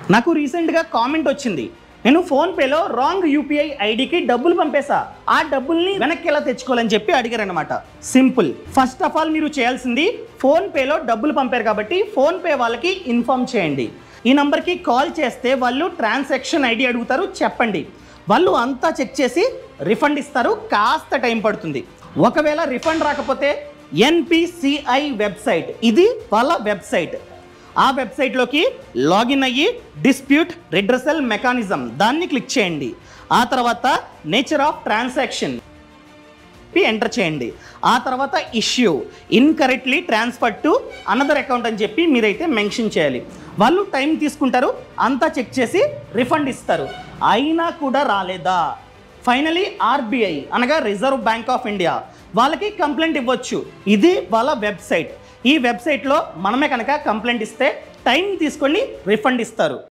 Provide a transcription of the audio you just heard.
నాకు రీసెంట్గా కామెంట్ వచ్చింది నేను ఫోన్పేలో రాంగ్ యూపీఐ ఐడికి డబ్బులు పంపేశా ఆ డబ్బుల్ని వెనక్కి ఎలా తెచ్చుకోవాలని చెప్పి అడిగారనమాట సింపుల్ ఫస్ట్ ఆఫ్ ఆల్ మీరు చేయాల్సింది ఫోన్పేలో డబ్బులు పంపారు కాబట్టి ఫోన్పే వాళ్ళకి ఇన్ఫామ్ చేయండి ఈ నంబర్కి కాల్ చేస్తే వాళ్ళు ట్రాన్సాక్షన్ ఐడి అడుగుతారు చెప్పండి వాళ్ళు అంతా చెక్ చేసి రిఫండ్ ఇస్తారు కాస్త టైం పడుతుంది ఒకవేళ రిఫండ్ రాకపోతే ఎన్పిసిఐ వెబ్సైట్ ఇది వాళ్ళ వెబ్సైట్ ఆ వెబ్సైట్లోకి లాగిన్ అయ్యి డిస్ప్యూట్ రిడ్రసల్ మెకానిజం దాన్ని క్లిక్ చేయండి ఆ తర్వాత నేచర్ ఆఫ్ ట్రాన్సాక్షన్ ఎంటర్ చేయండి ఆ తర్వాత issue incorrectly transfer to another account అని చెప్పి మీరైతే మెన్షన్ చేయాలి వాళ్ళు టైం తీసుకుంటారు అంతా చెక్ చేసి రిఫండ్ ఇస్తారు అయినా కూడా రాలేదా ఫైనలీ ఆర్బీఐ అనగా రిజర్వ్ బ్యాంక్ ఆఫ్ ఇండియా వాళ్ళకి కంప్లైంట్ ఇవ్వచ్చు ఇది వాళ్ళ వెబ్సైట్ ఈ వెబ్సైట్లో మనమే కనుక కంప్లైంట్ ఇస్తే టైం తీసుకొని రిఫండ్ ఇస్తారు